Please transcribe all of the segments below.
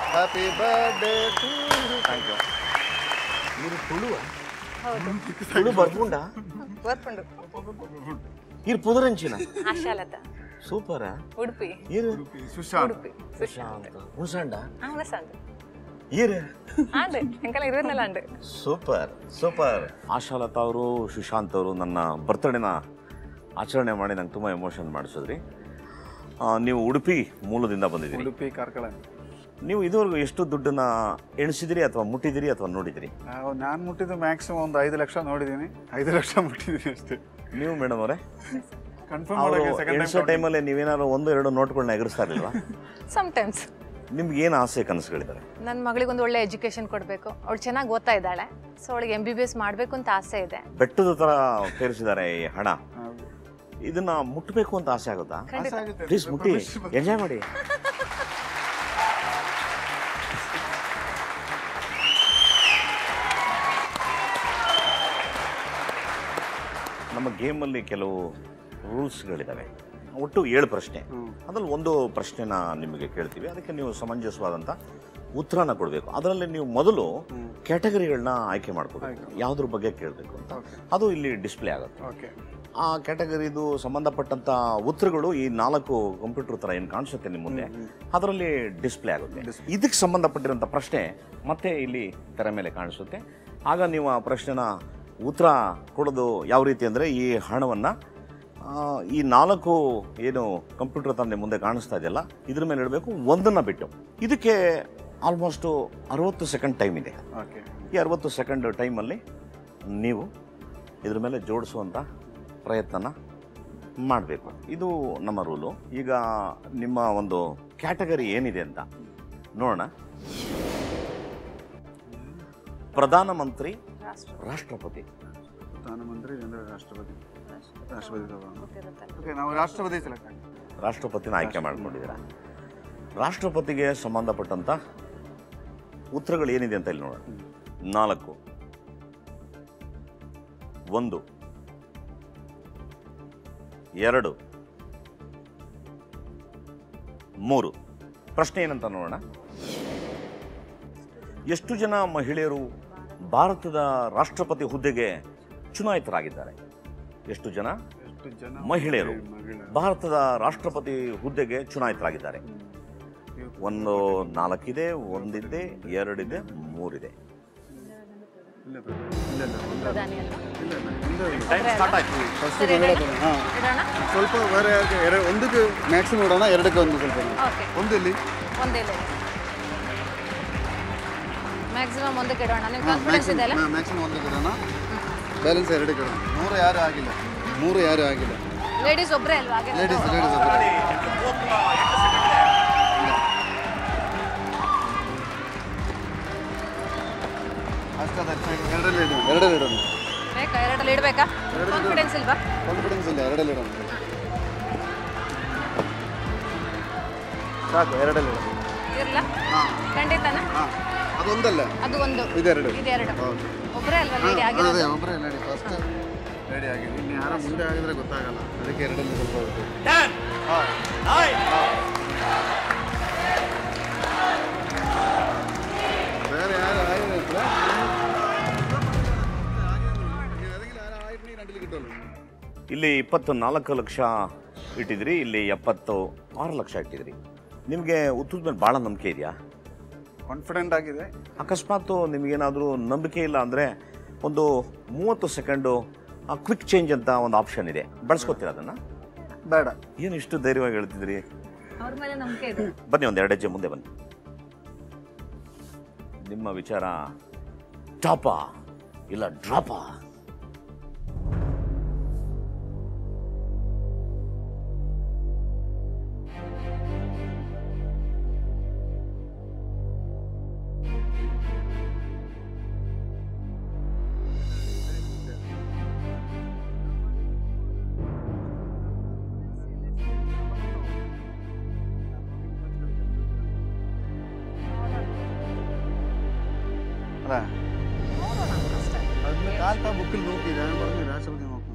Happy birthday to thank you మీరు ತುಳುವ ಹೌದು ತುಳು ಬರ್ಕೊಂಡ ಓದ್ಕೊಂಡು ಇರ್ ಪುದರಂಚಿನ ಆಶಾಲತ ಸೂಪರ ಉಡುಪಿ ಇರು ಸುಶಾಂತ್ ಉಡುಪಿ ಉಣ್ಸಂಡ ಅವನ ಸಂದು ಇರು ಆಂಡ್ ಎಂಕಲ್ಲ ಇರುವನ್ನೆಲ್ಲ ಅಂಡ್ ಸೂಪರ್ ಸೂಪರ್ ಆಶಾಲತಾ ಅವರು ಸುಶಾಂತ್ ಅವರು ನನ್ನ ಬರ್ತ್ಡೇನ ಆಚರಣೆ ಮಾಡಿ ನಂಗೆ ತುಂಬ ಎಮೋಷನ್ ಮಾಡಿಸಿದ್ರಿ ಆ, ನೀವು ಉಡುಪಿ ಮೂಲದಿಂದ ಬಂದಿದ್ದೀರಿ ಉಡುಪಿ ಕಾರ್ಕಳ ನೀವು ಇದುವರೆಗೂ ಎಷ್ಟು ದುಡ್ಡನ್ನ ಎಣಿಸಿದಿರಿ ಅಥವಾ ಮುಟ್ಟಿದಿರಿ ಅಥವಾ ನೋಡಿದಿರಿ ನಾವು ನಾನು ಮುಟ್ಟಿದ್ದು ಮ್ಯಾಕ್ಸಿಮಮ್ ಒಂದು ಐದು ಲಕ್ಷ ನೋಡಿದ್ದೀನಿ ಐದು ಲಕ್ಷ ಮುಟ್ಟಿದ್ದೀನಿ ಅಷ್ಟೇ ನೀವು ಮೇಡಮ್ ಅವರೇ ಕನ್ಫರ್ಮ್ ಅವರು ಮಾಡೋಕೆ ಸೆಕೆಂಡ್ ಎಣಿಸೋ ಟೈಮಲ್ಲಿ ನೀವೇನಾದ್ರು ಒಂದು ಎರಡು ನೋಟ್ಗಳನ್ನ ಎಗರಿಸ್ತಾ ಇರಲಿಲ್ವಾ ಸಮ್ಟೈಮ್ಸ್ ನಿಮ್ಗೆ ಏನು ಆಸೆ ಕನಸುಗಳಿದ್ದಾರೆ ನನ್ನ ಮಗಳಿಗೆ ಒಂದು ಒಳ್ಳೆ ಎಜುಕೇಶನ್ ಕೊಡಬೇಕು ಅವಳು ಚೆನ್ನಾಗಿ ಓದ್ತಾ ಇದ್ದಾಳೆ ಸೊ ಅವಳಿಗೆ ಎಂ ಬಿ ಬಿ ಎಸ್ ಮಾಡಬೇಕು ಅಂತ ಆಸೆ ಇದೆ ಬೆಟ್ಟದ ಥರ ಸೇರಿಸಿದ್ದಾರೆ ಈ ಹಣ ಹೌದು. ಇದನ್ನ ಮುಟ್ಟಬೇಕು ಅಂತ ಆಸೆ ಆಗುತ್ತಾ ಖಂಡಿತ ಆಸೆ ಆಗುತ್ತೆ. ಪ್ಲೀಸ್ ಮುಟ್ಟಿ ಎಂಜಾಯ್ ಮಾಡಿ ನಮ್ಮ ಗೇಮಲ್ಲಿ ಕೆಲವು ರೂಲ್ಸ್ಗಳಿದ್ದಾವೆ ಒಟ್ಟು ಏಳು ಪ್ರಶ್ನೆ ಹ್ಮ್. ಅದರಲ್ಲಿ ಒಂದು ಪ್ರಶ್ನೆನ ನಿಮಗೆ ಕೇಳ್ತೀವಿ ಅದಕ್ಕೆ ನೀವು ಸಮಂಜಸವಾದಂಥ ಉತ್ತರನ ಕೊಡಬೇಕು ಅದರಲ್ಲಿ ನೀವು ಮೊದಲು ಕ್ಯಾಟಗರಿಗಳನ್ನ ಆಯ್ಕೆ ಮಾಡ್ಕೋಬೇಕು ಯಾವುದ್ರ ಬಗ್ಗೆ ಕೇಳಬೇಕು ಅಂತ ಅದು ಇಲ್ಲಿ ಡಿಸ್ಪ್ಲೇ ಆಗುತ್ತೆ ಓಕೆ ಆ ಕ್ಯಾಟಗರಿದು ಸಂಬಂಧಪಟ್ಟಂತ ಉತ್ತರಗಳು ಈ ನಾಲ್ಕು ಕಂಪ್ಯೂಟರ್ ತರ ಏನು ಕಾಣಿಸುತ್ತೆ ನಿಮ್ಮ ಮುಂದೆ ಅದರಲ್ಲಿ ಡಿಸ್ಪ್ಲೇ ಆಗುತ್ತೆ ಇದಕ್ಕೆ ಸಂಬಂಧಪಟ್ಟಿರೋಂಥ ಪ್ರಶ್ನೆ ಮತ್ತೆ ಇಲ್ಲಿ ತೆರೆ ಮೇಲೆ ಕಾಣಿಸುತ್ತೆ ಆಗ ನೀವು ಆ ಪ್ರಶ್ನೆನ ಉತ್ತರ ಕೊಡೋದು ಯಾವ ರೀತಿ ಅಂದರೆ ಈ ಹಣವನ್ನು ಈ ನಾಲ್ಕು ಏನು ಕಂಪ್ಯೂಟರ್ ತಂದೆ ಮುಂದೆ ಕಾಣಿಸ್ತಾ ಇದೆಯಲ್ಲ ಇದ್ರ ಮೇಲೆ ಇಡಬೇಕು ಒಂದನ್ನು ಬಿಟ್ಟು ಇದಕ್ಕೆ ಆಲ್ಮೋಸ್ಟು ಅರವತ್ತು ಸೆಕೆಂಡ್ ಟೈಮ್ ಇದೆ ಓಕೆ ಈ ಅರವತ್ತು ಸೆಕೆಂಡ್ ಟೈಮಲ್ಲಿ ನೀವು ಇದ್ರ ಮೇಲೆ ಜೋಡಿಸುವಂಥ ಪ್ರಯತ್ನನ ಮಾಡಬೇಕು ಇದು ನಮ್ಮ ರೂಲು ಈಗ ನಿಮ್ಮ ಒಂದು ಕ್ಯಾಟಗರಿ ಏನಿದೆ ಅಂತ ನೋಡೋಣ ಪ್ರಧಾನಮಂತ್ರಿ ರಾಷ್ಟ್ರ ರಾಷ್ಟ್ರಪತಿ ಪ್ರಧಾನಮಂತ್ರಿ ಅಂದ್ರೆ ರಾಷ್ಟ್ರಪತಿ ರಾಷ್ಟ್ರಪತಿ ಗೊತ್ತಿರುತ್ತಲ್ಲ. ಓಕೆ ನಾವು ರಾಷ್ಟ್ರಪತಿ ಸೆಲೆಕ್ಟ್ ಆಗಿ ರಾಷ್ಟ್ರಪತಿನ ಆಯ್ಕೆ ಮಾಡ್ಕೊಂಡಿದ್ದೀರಾ ರಾಷ್ಟ್ರಪತಿಗೆ ಸಂಬಂಧಪಟ್ಟಂಥ ಉತ್ತರಗಳು ಏನಿದೆ ಅಂತ ಇಲ್ಲಿ ನೋಡೋಣ ನಾಲ್ಕು ಒಂದು ಎರಡು ಮೂರು ಪ್ರಶ್ನೆ ಏನಂತ ನೋಡೋಣ ಎಷ್ಟು ಜನ ಮಹಿಳೆಯರು ಭಾರತದ ರಾಷ್ಟ್ರಪತಿ ಹುದ್ದೆಗೆ ಚುನಾಯಿತರಾಗಿದ್ದಾರೆ ಎಷ್ಟು ಜನ ಎಷ್ಟು ಜನ ಮಹಿಳೆಯರು ಮಹಿಳೆಯರು. ಭಾರತದ ರಾಷ್ಟ್ರಪತಿ ಹುದ್ದೆಗೆ ಚುನಾಯಿತರಾಗಿದ್ದಾರೆ ಒಂದು ನಾಲ್ಕಿದೆ ಒಂದಿದೆ ಎರಡಿದೆ ಮೂರಿದೆ ಇಲ್ಲ ಬ್ರೋ. ಇಲ್ಲ ಇಲ್ಲ ಒಂದು ಪ್ರಧಾನಿ ಅಲ್ಲ ಇಲ್ಲ ಇಲ್ಲ ಒಂದು ಇಲ್ಲ. ಟೈಮ್ ಸ್ಟಾರ್ಟ್ ಆಯ್ತು ಫಸ್ಟ್ ಸರಿ, ಹೇಳೋದು ಹಾಂ ಇಡೋಣ ಸ್ವಲ್ಪ ಬೇರೆ ಯಾಕೆ ಎರಡು ಒಂದಕ್ಕೆ ಮ್ಯಾಕ್ಸಿಮಮ್ ಇಡೋಣ ಎರಡಕ್ಕೆ ಒಂದು ಸ್ವಲ್ಪ ಇಡೋಣ. ಓಕೆ ಒಂದು ಇಲ್ಲಿ ಒಂದೇ ಮ್ಯಾಕ್ಸಿಮಮ್ ಒಂದಕ್ಕೆ ಇಡೋಣ ನಿಮ್ಗೆ ಕಾನ್ಫಿಡೆನ್ಸ್ ಇದೆ ಅಲ್ಲ ಮ್ಯಾಕ್ಸಿಮಮ್ ಒಂದಕ್ಕೆ ಇಡೋಣ ಬ್ಯಾಲೆನ್ಸ್ ಎರಡಕ್ಕೆ ಇಡೋಣ ಮೂರು ಯಾರು ಆಗಿಲ್ಲ ಮೂರು ಯಾರು ಆಗಿಲ್ಲ ಲೇಡೀಸ್ ಒಬ್ಬರೇ ಅಲ್ವಾ ಆಗಿರೋದು? ಲೇಡೀಸ್ ಲೇಡೀಸ್ ಅಷ್ಟದ ಎರಡಲ್ಲಿ ಇಡೋಣ ಎರಡಲ್ಲಿ ಇಡೋಣ ಬೇಕಾ ಎರಡಲ್ಲಿ ಇಡಬೇಕಾ ಕಾನ್ಫಿಡೆನ್ಸ್ ಇಲ್ವಾ ಕಾನ್ಫಿಡೆನ್ಸ್ ಇಲ್ಲ ಎರಡಲ್ಲಿ ಇಡೋಣ ಸಾಕು ಎರಡಲ್ಲಿ ಇಡೋಣ ಇರಲ್ಲ ಹಾಂ ಖಂಡಿತನಾ ಹಾಂ ಅದೊಂದಲ್ಲ ಅದು ಒಂದು ಇದೆರಡು ಇದೆರಡು ಹೌದು ಒಬ್ಬರೇ ಅಲ್ವಾ ಲೇಡಿ ಅದೇ ಆಗಿರೋದು ಒಬ್ಬರೇ ರೆಡಿ ಫಸ್ಟ್ ರೆಡಿ ಆಗಿದೆ ಇನ್ನು ಯಾರೋ ಮುಂದೆ ಆಗಿದ್ರೆ ಗೊತ್ತಾಗಲ್ಲ ಅದಕ್ಕೆ ಎರಡಲ್ಲಿ ಸ್ವಲ್ಪ ಹೊತ್ತು. ಬೇರೆ ಯಾರು ಆಗಿಲ್ಲ ಇದ್ರೆ? ಅದಕ್ಕಿಲ್ಲ ಯಾರು ಆಗಿದ್ರೆ ನೀನು ಅಡ್ಡಿಲಿ ಗಿಟ್ಟೋಲ್ಲ. ಇಲ್ಲಿ ಇಪ್ಪತ್ತು ನಾಲ್ಕು ಲಕ್ಷ ಇಟ್ಟಿದ್ರಿ ಇಲ್ಲಿ ಎಪ್ಪತ್ತು ಆರು ಲಕ್ಷ ಇಟ್ಟಿದ್ರಿ ನಿಮಗೆ ಉತ್ತರದ ಮೇಲೆ ಭಾಳ ನಂಬಿಕೆ ಇದೆಯಾ ಕಾನ್ಫಿಡೆಂಟ್ ಆಗಿದೆ ಅಕಸ್ಮಾತ್ ನಿಮಗೇನಾದರೂ ನಂಬಿಕೆ ಇಲ್ಲ ಅಂದರೆ ಒಂದು ಮೂವತ್ತು ಸೆಕೆಂಡು ಕ್ವಿಕ್ ಚೇಂಜ್ ಅಂತ ಒಂದು ಆಪ್ಷನ್ ಇದೆ ಬಳಸ್ಕೊತೀರ ಅದನ್ನು ಬೇಡ ಏನು ಇಷ್ಟು ಧೈರ್ಯವಾಗಿ ಹೇಳ್ತಿದ್ರಿ ಅವ್ರ ಮೇಲೆ ನಂಬಿಕೆ ಇದೆ ಬನ್ನಿ ಒಂದು ಎರಡು ಹೆಜ್ಜೆ ಮುಂದೆ ಬನ್ನಿ ನಿಮ್ಮ ವಿಚಾರ ಟಾಪಾ ಇಲ್ಲ ಡ್ರಾಪಾ ಅಲ್ಲ ಅದನ್ನ ಕಾಲ್ತಾ ಬುಕ್ಕಲ್ಲಿ ನೋಡ್ತಿದ್ದೆ ಬರ್ತೀನಿ ರಾಷ್ಟ್ರಪತಿ ನೋಡ್ಕೊಂಡು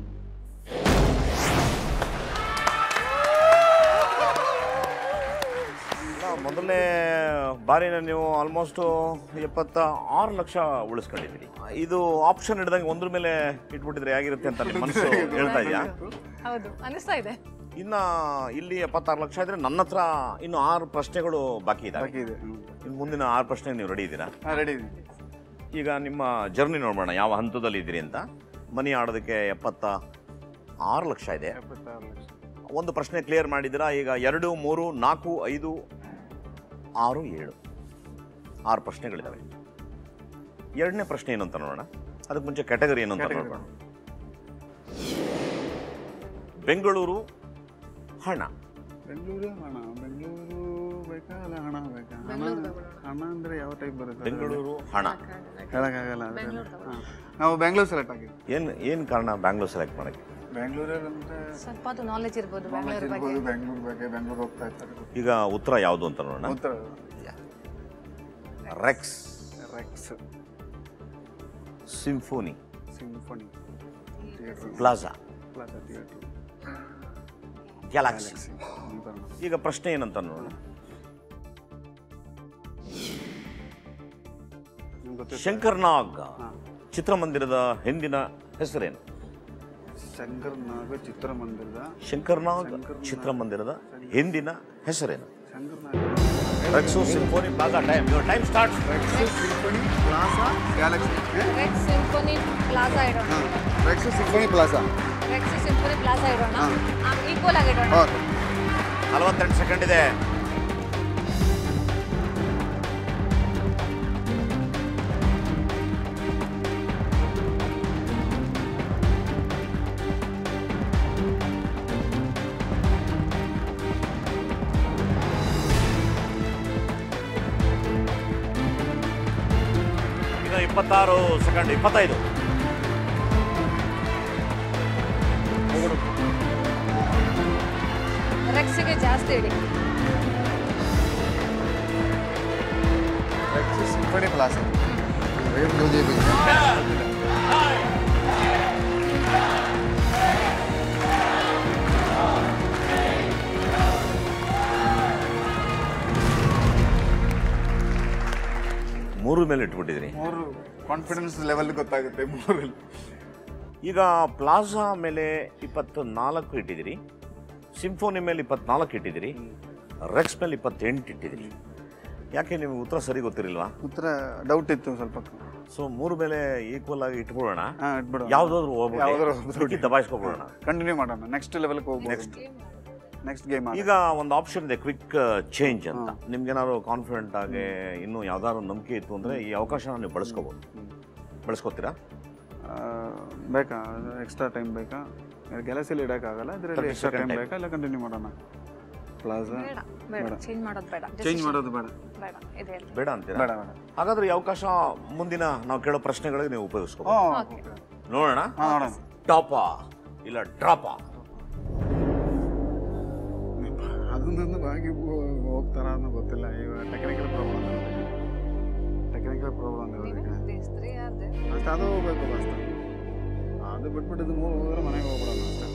ಮೊದಲನೇ ಬಾರಿನ ನೀವು ಆಲ್ಮೋಸ್ಟ್ ಎಪ್ಪತ್ತ ಆರು ಲಕ್ಷ ಉಳಿಸ್ಕೊಂಡಿದ್ದೀರಿ ಇದು ಆಪ್ಷನ್ ಹಿಡ್ದಂಗೆ ಒಂದ್ರ ಮೇಲೆ ಇಟ್ಬಿಟ್ಟಿದ್ರೆ ಹೇಗಿರುತ್ತೆ ಅಂತ ನಿಮ್ಮ ಮನಸ್ಸು ಹೇಳ್ತಾ ಇದೆಯಾ ಹೌದು ಅನಿಸ್ತಾ ಇದೆ ಇನ್ನ ಇಲ್ಲಿ ಎಪ್ಪತ್ತಾರು ಲಕ್ಷ ಇದ್ರೆ ನನ್ನ ಹತ್ರ ಇನ್ನು ಆರು ಪ್ರಶ್ನೆಗಳು ಬಾಕಿ ಇದಾವೆ ಬಾಕಿ ಇದೆ ಇನ್ನು ಮುಂದಿನ ಆರು ಪ್ರಶ್ನೆ ನೀವು ರೆಡಿ ಇದ್ದೀರಾ ಹಾಂ ರೆಡಿ ಇದೆ ಈಗ ನಿಮ್ಮ ಜರ್ನಿ ನೋಡೋಣ ಯಾವ ಹಂತದಲ್ಲಿ ಇದ್ದೀರಿ ಅಂತ ಮನಿ ಆಡೋದಕ್ಕೆ ಎಪ್ಪತ್ತ ಆರು ಲಕ್ಷ ಇದೆ ಎಪ್ಪತ್ತಾರು ಲಕ್ಷ ಒಂದು ಪ್ರಶ್ನೆ ಕ್ಲಿಯರ್ ಮಾಡಿದ್ದೀರಾ ಈಗ ಎರಡು ಮೂರು ನಾಲ್ಕು ಐದು ಆರು ಏಳು ಆರು ಪ್ರಶ್ನೆಗಳಿದ್ದಾವೆ ಎರಡನೇ ಪ್ರಶ್ನೆ ಏನು ಅಂತ ನೋಡೋಣ ಅದಕ್ಕೆ ಮುಂಚೆ ಕ್ಯಾಟಗರಿ ಏನು ಅಂತ Category. ನೋಡೋಣ ಬೆಂಗಳೂರು ಹಣ ಬೆಂಗಳೂರು ಹಣ ಬೆಂಗಳೂರು ಬೇಕಾ ಅಲ್ಲ ಹಣ ಬೇಕಾ ಹಣ ಹಣ ಅಂದ್ರೆ ಯಾವ ಟೈಪ್ ಬರುತ್ತೆ ಬೆಂಗಳೂರು ಹಣ ಹೇಳಕ್ಕಾಗಲ್ಲ ಅದ್ರಲ್ಲಿ. ಹಾ. ನಾವು ಬೆಂಗಳೂರು ಸೆಲೆಕ್ಟ್ ಆಗಿದ್ವಿ ಏನು ಏನು ಕಾರಣ ಬ್ಯಾಂಗ್ಳೂರ್ ಸೆಲೆಕ್ಟ್ ಮಾಡೋಕ್ಕೆ ಬೆಂಗಳೂರಲ್ಲಿ ಅಂದ್ರೆ ಸ್ವಲ್ಪ ಅದು ನಾಲೆಜ್ ಇರ್ಬೋದು ಬೆಂಗಳೂರು ಬಗ್ಗೆ ಇರ್ಬೋದು ಬೆಂಗಳೂರು ಬಗ್ಗೆ ಬೆಂಗಳೂರು ಹೋಗ್ತಾ ಇರ್ತಾರೆ ಈಗ ಉತ್ತರ ಯಾವುದು ಅಂತ ನೋಡೋಣ ಉತ್ತರ Rex Rex Symphony Symphony theatre Plaza Plaza theatre Galaxy Galaxy ಈಗ ಪ್ರಶ್ನೆ ಏನಂತ ನೋಡೋಣ ನಿಮ್ಗೆ ಗೊತ್ತಿತ್ತು ಶಂಕರ್ನಾಗ್ ಹಾ. ಚಿತ್ರಮಂದಿರದ ಹಿಂದಿನ ಹೆಸರೇನು ಶಂಕರ್ ನಾಗ ಚಿತ್ರಮಂದಿರದ ಶಂಕರ್ನಾಗ್ ಶಂಕರ್ನಾಗ್. ಚಿತ್ರಮಂದಿರದ ಹಿಂದಿನ ಹೆಸರೇನು Shankar Nag Rex Symphony Plaza time your time start Rex Symphony Plaza Galaxy Rex Symphony Plaza ಇಡೋಣ ಹಾಂ Rex Symphony Plaza Rex Symphony Plaza ಇಡೋಣ ಹಾ. ಈಕ್ವಲ್ ಆಗಿ ಇಡೋಣ ಓಕೆ ನಲವತ್ತೆಂಟು ಸೆಕೆಂಡ್ ಇದೆ ಈಗ ಇಪ್ಪತ್ತಾರು ಸೆಕೆಂಡ್ ಇಪ್ಪತ್ತೈದು ರೆಕ್ಸ್ಗೆ ಜಾಸ್ತಿ ಇಡಿ Rex Symphony Plaza rate G B ಮೂರು ಮೇಲೆ ಇಟ್ಬಿಟ್ಟಿದ್ರಿ ಮೂರು ಕಾನ್ಫಿಡೆನ್ಸ್ ಲೆವೆಲ್ ಗೊತ್ತಾಗುತ್ತೆ ಮೂರಲ್ಲಿ ಈಗ ಪ್ಲಾಜಾ ಮೇಲೆ ಇಪ್ಪತ್ತು ನಾಲ್ಕು ಇಟ್ಟಿದ್ದೀರಿ ಸಿಂಫೋನಿ ಮೇಲೆ ಇಪ್ಪತ್ನಾಲ್ಕು ಇಟ್ಟಿದ್ದೀರಿ ರೆಕ್ಸ್ ಮೇಲೆ ಇಪ್ಪತ್ತೆಂಟು ಇಟ್ಟಿದ್ದೀರಿ ಯಾಕೆ ನಿಮಗೆ ಉತ್ತರ ಸರಿ ಗೊತ್ತಿರಲಿಲ್ವಾ ಉತ್ತರ ಡೌಟ್ ಇತ್ತು ಸ್ವಲ್ಪ ಸೊ ಮೂರು ಮೇಲೆ ಈಕ್ವಲ್ ಆಗಿ ಇಟ್ಬಿಡೋಣ ಹಾಂ ಇಟ್ಬಿಡು ಯಾವುದಾದ್ರು ಯಾವ್ದಾದ್ರು ಹೋಗ್ಬಿಟ್ಟು ಹೋಗ್ಬಿಟ್ಟು. ದಬಾಯಿಸ್ಕೊಬಿಡೋಣ ಕಂಟಿನ್ಯೂ ಮಾಡೋಣ ನೆಕ್ಸ್ಟ್ ಲೆವೆಲ್ಗೆ ಹೋಗ್ಬೋದು ನೆಕ್ಸ್ಟ್ ನೆಕ್ಸ್ಟ್ ಗೇಮ್ ಈಗ ಒಂದು ಆಪ್ಷನ್ ಇದೆ ಕ್ವಿಕ್ ಚೇಂಜ್ ಅಂತ ನಿಮ್ಗೇನಾದ್ರು ಕಾನ್ಫಿಡೆಂಟ್ ಆಗಿ ಇನ್ನೂ ಯಾವ್ದಾದ್ರು ನಂಬಿಕೆ ಇತ್ತು ಅಂದರೆ ಈ ಅವಕಾಶನ ನೀವು ಬಳಸ್ಕೋಬೋದು ಬಳಸ್ಕೋತೀರಾ ಬೇಕಾ ಎಕ್ಸ್ಟ್ರಾ ಟೈಮ್ ಬೇಕಾ ಗ್ಯಾಲಕ್ಸಿಲಿ ಇಡೋಕ್ಕಾಗಲ್ಲ ಇದರಲ್ಲಿ 30 ಎಕ್ಸ್ಟ್ರಾ second ಟೈಮ್ time. ಬೇಕಾ ಇಲ್ಲ ಕಂಟಿನ್ಯೂ ಮಾಡೋಣ ಪ್ಲಾಜಾ ಬೇಡ ಬೇಡ ಚೇಂಜ್ ಮಾಡೋದು ಬೇಡ ಚೇಂಜ್ ಮಾಡೋದು ಬೇಡ ಬೇಡ ಇದೆ ಇರ್ಲಿ. ಬೇಡ ಅಂತೀರಾ ಬೇಡ ಬೇಡ ಹಾಗಾದ್ರೆ ಈ ಅವಕಾಶ ಮುಂದಿನ ನಾವು ಕೇಳೋ ಪ್ರಶ್ನೆಗಳಿಗೆ ನೀವು ಉಪಯೋಗಿಸ್ಕೋಬೋದು ಹ್ಞೂ Okay. ನೋಡೋಣ ಹಾಂ ನೋಡೋಣ ಟಾಪಾ ಇಲ್ಲ ಡ್ರಾಪಾ ಅದೊಂದೊಂದು ಬಾಗಿ ಹೋಗ್ತಾರ ಅನ್ನೋ ಗೊತ್ತಿಲ್ಲ ಈಗ ಟೆಕ್ನಿಕಲ್ ಪ್ರಾಬ್ಲಮ್ ಟೆಕ್ನಿಕಲ್ ಪ್ರಾಬ್ಲಮ್ ನೀನು these three are there. ಅಷ್ಟು ಅದು ಹೋಗ್ಬೇಕು ಬಸ್ ಅದು ಬಿಟ್ಬಿಟ್ಟು ಇದು ಮೂರು ಹೋದ್ರೆ ಮನೆಗೆ ಹೋಗ್ಬಿಡೋಣ ಅಷ್ಟೇ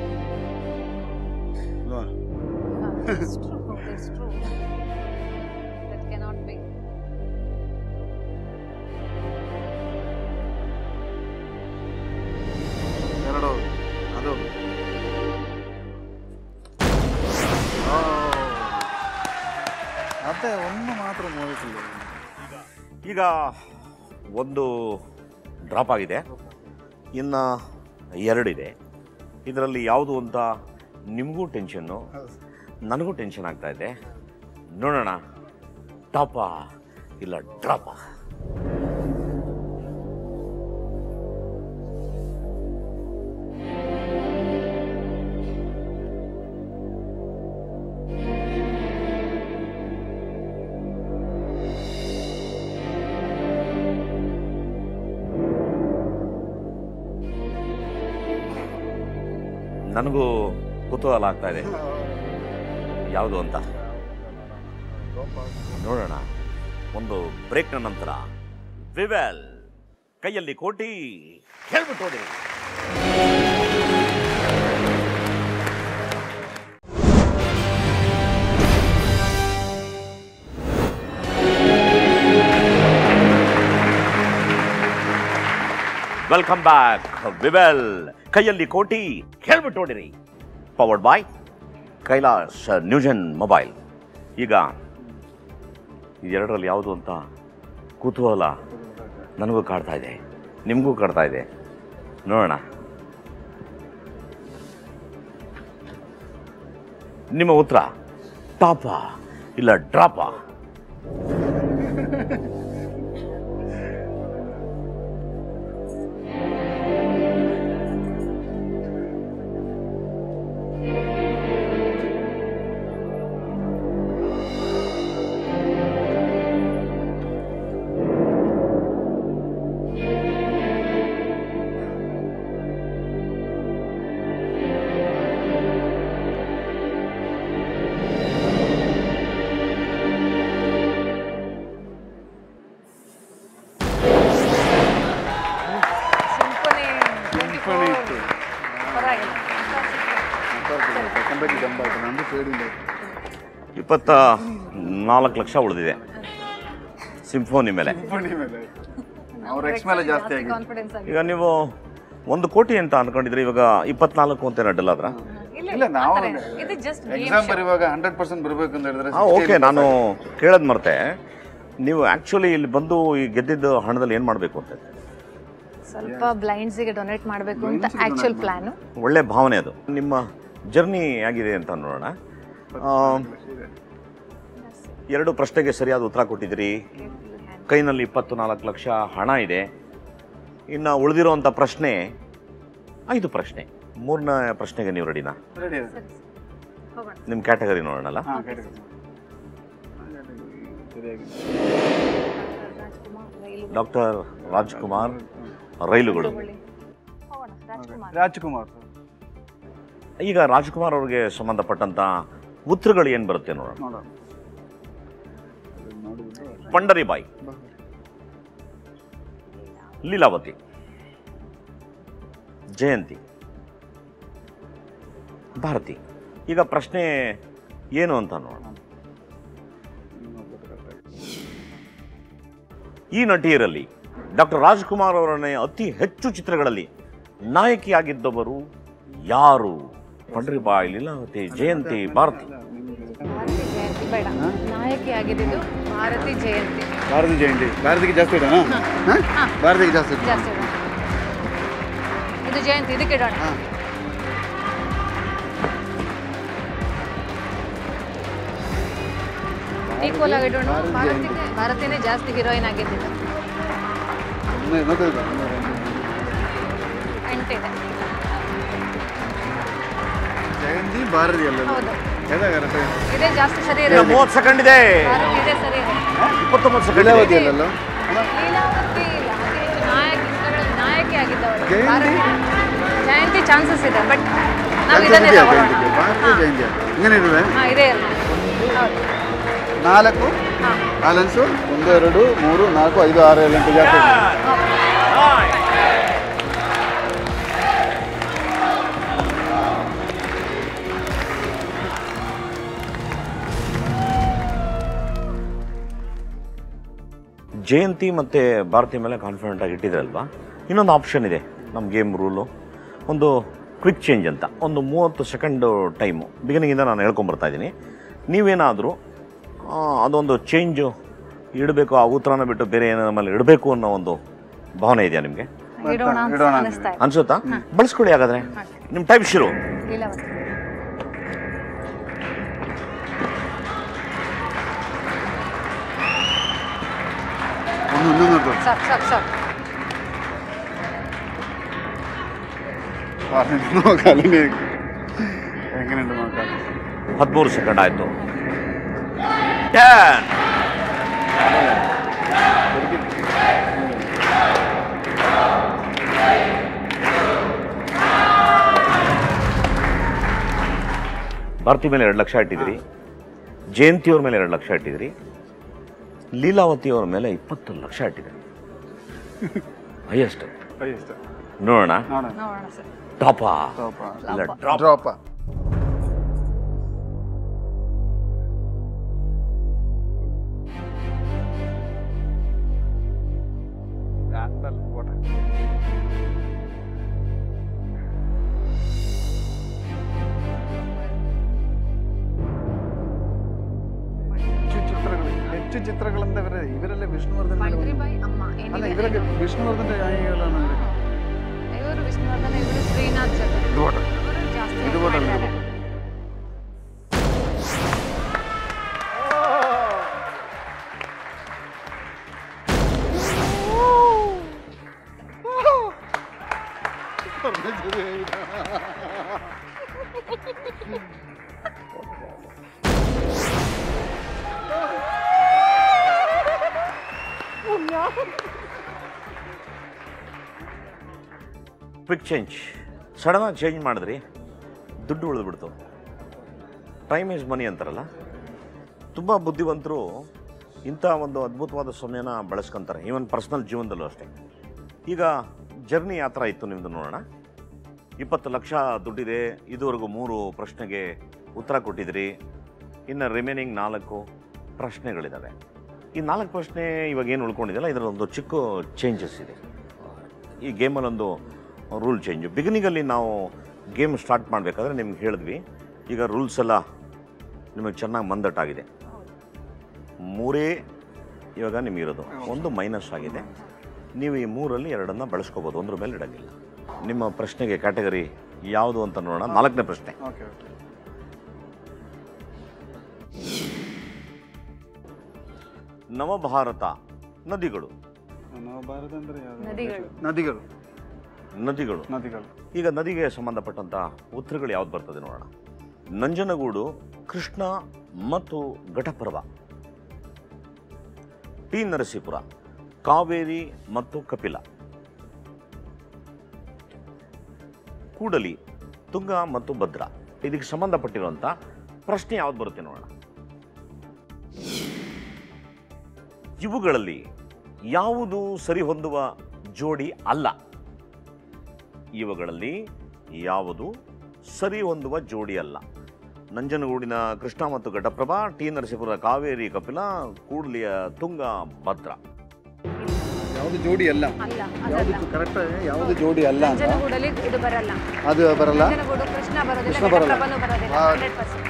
ಅಲ್ವಾ Ah, That's true. That's true. That cannot be. ಎರಡು ಅದು ಓ. ಮತ್ತೆ ಒಂದು ಮಾತ್ರ ಮೂವಿಸಿಲ್ಲ ಈಗ ಒಂದು ಡ್ರಾಪ್ ಆಗಿದೆ ಇನ್ನು ಎರಡಿದೆ ಇದರಲ್ಲಿ ಯಾವುದು ಅಂತ ನಿಮಗೂ ಟೆನ್ಷನ್ನು ನನಗೂ ಟೆನ್ಷನ್ ಆಗ್ತಾ ಇದೆ ನೋಡೋಣ ಟಾಪಾ ಇಲ್ಲ ಡ್ರಾಪಾ ನನಗೂ ಕುತೂಹಲ ಆಗ್ತಾ ಇದೆ ಯಾವುದು ಅಂತ ನೋಡೋಣ ಒಂದು ಬ್ರೇಕ್ನ ನಂತರ ವಿವೆಲ್ ಕೈಯಲ್ಲಿ ಕೋಟಿ ಹೇಳ್ಬಿಟ್ಟು ಹೋದಿರಿ ವೆಲ್ಕಮ್ ಬ್ಯಾಕ್ ವಿವೆಲ್ ಕೈಯಲ್ಲಿ ಕೋಟಿ ಹೇಳ್ಬಿಟ್ಟು ನೋಡಿರಿ powered by Kailash newgen mobile ಈಗ ಇದೆರಡರಲ್ಲಿ ಯಾವುದು ಅಂತ ಕುತೂಹಲ ನನಗೂ ಕಾಡ್ತಾ ಇದೆ ನಿಮಗೂ ಕಾಡ್ತಾ ಇದೆ ನೋಡೋಣ ನಿಮ್ಮ ಉತ್ತರ ಟಾಪ ಇಲ್ಲ ಡ್ರಾಪ ಸಿಂಪನಿ ಸಿಂಪನಿ ಇತ್ತು ಪರವಾಗಿಲ್ಲ ಸೆಕೆಂಡ್ ಬಗ್ಗೆ ಜಂಪ್ ಆಯ್ತು ನಂದು ಫೇಡಿಂಗ್ ಇಪ್ಪತ್ತ ನಾಲ್ಕು ಲಕ್ಷ ಉಳಿದಿದೆ ಸಿಂಫೋನಿ ಮೇಲೆ ಸಿಂಪನಿ ಮೇಲೆ ಅವ್ರ ಎಕ್ಸ್ ಮೇಲೆ ಜಾಸ್ತಿ ಆಗಿದೆ ಕಾನ್ಫಿಡೆನ್ಸ್ ಆಗಿ ಈಗ ನೀವು ಒಂದು ಕೋಟಿ ಅಂತ ಅನ್ಕೊಂಡಿದ್ರೆ ಇವಾಗ ಇಪ್ಪತ್ನಾಲ್ಕು ಅಂತ ಅಡ್ಡಲ್ಲ ಅದ್ರ ಇಲ್ಲ ಇಲ್ಲ ನಾವು ಇದು ಜಸ್ಟ್ ಎಕ್ಸಾಮ್ ಬರುವಾಗ ಹಂಡ್ರೆಡ್ ಪರ್ಸೆಂಟ್ ಬರಬೇಕು ಅಂತ ಹೇಳಿದ್ರೆ ಹಾಂ ಓಕೆ ನಾನು ಕೇಳೋದು ಮರ್ತೆ ನೀವು ಆ್ಯಕ್ಚುಲಿ ಇಲ್ಲಿ ಬಂದು ಈ ಗೆದ್ದಿದ್ದು ಹಣದಲ್ಲಿ ಏನು ಮಾಡಬೇಕು ಅಂತ ಸ್ವಲ್ಪ ಬ್ಲೈಂಡ್ಸಿಗೆ ಡೊನೇಟ್ ಮಾಡಬೇಕು ಅಂತ ಆಕ್ಚುಲ್ ಪ್ಲಾನು ಒಳ್ಳೆ ಭಾವನೆ ಅದು ನಿಮ್ಮ ಜರ್ನಿ ಆಗಿದೆ ಅಂತ ನೋಡೋಣ ಆ, ಎರಡು ಪ್ರಶ್ನೆಗೆ ಸರಿಯಾದ ಉತ್ತರ ಕೊಟ್ಟಿದ್ದೀರಿ ಕೈನಲ್ಲಿ ಇಪ್ಪತ್ತು ನಾಲ್ಕು ಲಕ್ಷ ಹಣ ಇದೆ ಇನ್ನು ಉಳಿದಿರೋವಂಥ ಪ್ರಶ್ನೆ ಐದು ಪ್ರಶ್ನೆ ಮೂರನೇ ಪ್ರಶ್ನೆಗೆ ನೀವು ರೆಡಿನಾ ರೆಡಿ ಇದೆ ಹೋಗೋಣ ನಿಮ್ಮ ಕ್ಯಾಟಗರಿ ನೋಡೋಣಲ್ಲ ಹಾಂ ಕೇಳಿ ಸರಿಯಾಗಿದೆ ರಾಜ್ಕುಮಾರ್ ರೈಲು ಡಾಕ್ಟರ್ ರಾಜ್ಕುಮಾರ್ ರೈಲುಗಳು ಹೋಗೋಣ ರಾಜ್ಕುಮಾರ್ ರಾಜ್ಕುಮಾರ್ ಈಗ ರಾಜ್ಕುಮಾರ್ ಅವ್ರಿಗೆ ಸಂಬಂಧಪಟ್ಟಂತ ಉತ್ತರಗಳು ಏನು ಬರುತ್ತೆ ನೋಡೋಣ ನೋಡೋಣ ಅದನ್ನ ನೋಡಿಬಿಟ್ಟು ಪಂಡರಿ ಬಾಯಿ ಲೀಲಾವತಿ ಜಯಂತಿ ಭಾರತಿ ಈಗ ಪ್ರಶ್ನೆ ಏನು ಅಂತ ನೋಡೋಣ ಈ ನಟಿಯರಲ್ಲಿ ಡಾಕ್ಟರ್ ರಾಜ್ಕುಮಾರ್ ಅವರನ್ನೇ ಅತಿ ಹೆಚ್ಚು ಚಿತ್ರಗಳಲ್ಲಿ ನಾಯಕಿಯಾಗಿದ್ದವರು ಯಾರು ಪಂಡರಿಬಾಯಿ ಲೀಲಾವತಿ ಜಯಂತಿ ಭಾರತಿ ಭಾರತಿ ಜಯಂತಿ ಬೇಡ ನಾಯಕಿ ಆಗಿದ್ದು ಭಾರತಿ ಜಯಂತಿ ಭಾರತಿ ಜಯಂತಿ ಭಾರತಿಗೆ ಜಾಸ್ತಿ ಇಡೋಣ ಹಾಂ ಭಾರತಿಗೆ ಜಾಸ್ತಿ ಇಡೋಣ ಜಾಸ್ತಿ ಇಡೋಣ. ಇದು ಜಯಂತಿ ಇದಕ್ಕೆ ಇಡೋಣ ಹಾಂ ಈಕ್ವಲ್ ಆಗಿ ಇಡೋಣ ಭಾರತಿ ಭಾರತಿಗೆ ಭಾರತಿನೇ ಜಾಸ್ತಿ ಹೀರೋಯಿನ್ ಆಗಿದ್ದು ಸುಮ್ಮನೆ ನೋಡ್ತಾ ಅಂಟಿದೆ ಜಯಂತಿ ಭಾರತಿ ಅಲ್ಲ ಹೌದು ಯಾವ್ದಾಗ ಕರೆಕ್ಟ್ ಇದೇ ಜಾಸ್ತಿ ಸರಿ ಇನ್ನು ಇರೋದು ಮೂವತ್ತು ಸೆಕೆಂಡ್ ಇದೆ ಭಾರತಿ ಇದೇ ಸರಿ ಇದೆ ಇಪ್ಪತ್ತೊಂಬತ್ತು ಸೆಕೆಂಡ್ ಲೀಲಾವತಿ ಇದೆ ಅಲ್ಲಲ್ಲ ಲೀಲಾವತಿ ಇಲ್ಲ ಅತಿ ಹೆಚ್ಚು ನಾಯಕಿ ಚಿತ್ರಗಳಲ್ಲಿ ನಾಯಕಿ ಆಗಿದ್ದವರು ಜಯಂತಿ? ಭಾರತಿ ಜಯಂತಿ ಚಾನ್ಸಸ್ ಇದೆ ಬಟ್ ನಾವು ಜಾಸ್ತಿ ಇದನ್ನೇ ಇದೆಯಾ ತಗೊಳ್ಳೋಣ ಜಯಂತಿಗೆ? ಭಾರತಿ ಜಯಂತಿ ಹಿಂಗೇನೆ ಇರುವೆ ಹಾಂ ಇದೇ ಇರೋದು ಹೌದು ನಾಲ್ಕು ಹಾಂ ಬ್ಯಾಲೆನ್ಸು ಒಂದು ಎರಡು ಮೂರು ನಾಲ್ಕು ಐದು ಆರು ಏಳು ಎಂಟು ಜಾಸ್ತಿ ಇದೆ. ಜಯಂತಿ ಮತ್ತು ಭಾರತಿ ಮೇಲೆ ಕಾನ್ಫಿಡೆಂಟ್ ಆಗಿ ಇಟ್ಟಿದ್ರಲ್ವಾ ಇನ್ನೊಂದು ಆಪ್ಷನ್ ಇದೆ ನಮ್ಮ ಗೇಮ್ ರೂಲು ಒಂದು ಕ್ವಿಕ್ ಚೇಂಜ್ ಅಂತ ಒಂದು ಮೂವತ್ತು ಸೆಕೆಂಡು ಟೈಮು ಬಿಗಿನಿಂಗಿಂದ ನಾನು ಹೇಳ್ಕೊಂಬರ್ತಾ ಇದ್ದೀನಿ ನೀವೇನಾದರೂ ಅದೊಂದು ಚೇಂಜು ಇಡಬೇಕು ಆ ಉತ್ತರನ ಬಿಟ್ಟು ಬೇರೆ ಏನೋ ನಮ್ಮಲ್ಲಿ ಇಡಬೇಕು ಅನ್ನೋ ಒಂದು ಭಾವನೆ ಇದೆಯಾ ನಿಮಗೆ ಇಡೋಣ ಅಂತ ಇಡೋಣ ಅಂತ ಅನಿಸ್ತಾ ಇದೆ ಅನ್ಸುತ್ತಾ ಬಳಸ್ಕೊಳ್ಳಿ ಹಾಗಾದ್ರೆ ನಿಮ್ಮ ಟೈಮ್ ಶುರು ಲೀಲಾವತಿ ಒಂದು ಇನ್ನೊಂದು ನೋಡ್ಬೋದು ಸಾಕು ಸಾಕು ಸಾಕು ಕಾಲಿನೇ ಹೆಂಗೆ ಮಕ್ಕಳು ಹದಿಮೂರು ಸೆಕೆಂಡ್ ಆಯಿತು ಟೆನ್ ಭಾರತಿ ಮೇಲೆ ಎರಡು ಲಕ್ಷ ಇಟ್ಟಿದ್ರಿ ಜಯಂತಿಯವ್ರ ಮೇಲೆ ಎರಡು ಲಕ್ಷ ಇಟ್ಟಿದ್ರಿ ಲೀಲಾವತಿ ಅವ್ರ ಮೇಲೆ ಇಪ್ಪತ್ತು ಲಕ್ಷ ಇಟ್ಟಿದ್ರಿ ಹೈಯೆಸ್ಟ್ ಇಷ್ಟ ನೋಡೋಣ ನೋಡೋಣ ನೋಡೋಣ ಸರ್ ಟಾಪ ಸ್ವಲ್ಪ ಇಲ್ಲ ಡ್ರಾಪ್ ಡ್ರಾಪ ಕ್ಯಾಂಡಲ್ ಎಷ್ಟು ಚಿತ್ರಗಳಂತ ಇವರೇ ಇವರಲ್ಲೇ ವಿಷ್ಣುವರ್ಧನ್ ಮೇಲೆ ಒಂದು- ಮೈತ್ರಿಬಾಯಿ ಅಮ್ಮ ಅಲ್ಲ ಏನಿದೆ ಇವರಿಗೆ ವಿಷ್ಣುವರ್ಧನ್ ಆಗಿಲ್ಲ ನನಗೆ ಇವರು ವಿಷ್ಣುವರ್ಧನ ಇವರು ಶ್ರೀನಾಥ್ ಜೊತೆ ಇದು ಓಟ ಇವರು ಜಾಸ್ತಿ ಇದು help ಕೂಡ ಅಲ್ಲ. ಮಾಡಿದ್ದಾರೆ. ಕ್ವಿಕ್ ಚೇಂಜ್ ಸಡನ್ನಾಗಿ ಚೇಂಜ್ ಮಾಡಿದ್ರಿ ದುಡ್ಡು ಉಳಿದ್ಬಿಡ್ತು ಟೈಮ್ ಈಸ್ ಮನಿ ಅಂತಾರಲ್ಲ ತುಂಬ ಬುದ್ಧಿವಂತರು ಇಂಥ ಒಂದು ಅದ್ಭುತವಾದ ಸಮಯನ ಬಳಸ್ಕೊಂತಾರೆ ಈವನ್ ಪರ್ಸ್ನಲ್ ಜೀವನದಲ್ಲೂ ಅಷ್ಟೇ ಈಗ ಜರ್ನಿ ಯಾವ ಥರ ಇತ್ತು ನಿಮ್ಮದು ನೋಡೋಣ ಇಪ್ಪತ್ತು ಲಕ್ಷ ದುಡ್ಡಿದೆ ಇದುವರೆಗೂ ಮೂರು ಪ್ರಶ್ನೆಗೆ ಉತ್ತರ ಕೊಟ್ಟಿದ್ರಿ ಇನ್ನು ರಿಮೈನಿಂಗ್ ನಾಲ್ಕು ಪ್ರಶ್ನೆಗಳಿದ್ದಾವೆ ಈ ನಾಲ್ಕು ಪ್ರಶ್ನೆ ಇವಾಗ ಏನು ಉಳ್ಕೊಂಡಿದೆಯಲ್ಲ ಇದರಲ್ಲೊಂದು ಚಿಕ್ಕ ಚೇಂಜಸ್ ಇದೆ ಈ ಗೇಮಲ್ಲೊಂದು ರೂಲ್ ಚೇಂಜು ಬಿಗಿನಿಂಗಲ್ಲಿ ನಾವು ಗೇಮ್ ಸ್ಟಾರ್ಟ್ ಮಾಡಬೇಕಾದ್ರೆ ನಿಮ್ಗೆ ಹೇಳಿದ್ವಿ ಈಗ ರೂಲ್ಸ್ ಎಲ್ಲ ನಿಮಗೆ ಚೆನ್ನಾಗಿ ಮಂದಟ್ಟಾಗಿದೆ ಮೂರೇ ಇವಾಗ ನಿಮಗಿರೋದು ಒಂದು ಮೈನಸ್ ಆಗಿದೆ ನೀವು ಈ ಮೂರಲ್ಲಿ ಎರಡನ್ನ ಬಳಸ್ಕೋಬೋದು ಒಂದ್ರ ಮೇಲೆ ಇಡಂಗಿಲ್ಲ ನಿಮ್ಮ ಪ್ರಶ್ನೆಗೆ ಕ್ಯಾಟಗರಿ ಯಾವುದು ಅಂತ ನೋಡೋಣ ನಾಲ್ಕನೇ ಪ್ರಶ್ನೆ ಓಕೆ ಓಕೆ ನವಭಾರತ ನದಿಗಳು ನಾವು ಭಾರತ ಅಂದ್ರೆ ಯಾವ್ದು? ನದಿಗಳು. ನದಿಗಳು ನದಿಗಳು ನದಿಗಳು ಈಗ ನದಿಗೆ ಸಂಬಂಧಪಟ್ಟಂತ ಉತ್ತರಗಳು ಯಾವ್ದು ಬರ್ತದೆ ನೋಡೋಣ ನಂಜನಗೂಡು ಕೃಷ್ಣ ಮತ್ತು ಘಟಪ್ರಭಾ ಟಿ ನರಸೀಪುರ ಕಾವೇರಿ ಮತ್ತು ಕಪಿಲ ಕೂಡಲಿ ತುಂಗ ಮತ್ತು ಭದ್ರಾ ಇದಕ್ಕೆ ಸಂಬಂಧಪಟ್ಟಿರುವಂತ ಪ್ರಶ್ನೆ ಯಾವ್ದು ಬರುತ್ತೆ ನೋಡೋಣ ಇವುಗಳಲ್ಲಿ ಯಾವುದು ಸರಿಹೊಂದುವ ಜೋಡಿ ಅಲ್ಲ ಇವುಗಳಲ್ಲಿ ಯಾವುದು ಸರಿ ಹೊಂದುವ ಜೋಡಿ ಅಲ್ಲ ನಂಜನಗೂಡಿನ ಕೃಷ್ಣ ಮತ್ತು ಘಟಪ್ರಭಾ ಟಿ ನರಸೀಪುರ ಕಾವೇರಿ ಕಪಿಲ ಕೂಡ್ಲಿಯ ತುಂಗ ಭದ್ರ ಯಾವುದು ಜೋಡಿ ಅಲ್ಲ ಅಲ್ಲ ಯಾವುದು ಅದಲ್ಲ ಕರೆಕ್ಟ್ ಯಾವುದು ಜೋಡಿ ಅಲ್ಲ ಅಂತ ನಂಜನಗೂಡಲ್ಲಿ ಇದು ಬರಲ್ಲ ಅದು ಬರಲ್ಲ ನಂಜನಗೂಡು ಕೃಷ್ಣ ಬರೋದಿಲ್ಲ ಕೃಷ್ಣ ಬರಲ್ಲ. ಘಟಪ್ರಭಾನೂ ಬರೋದಿಲ್ಲ ಹಾ. Hundred percent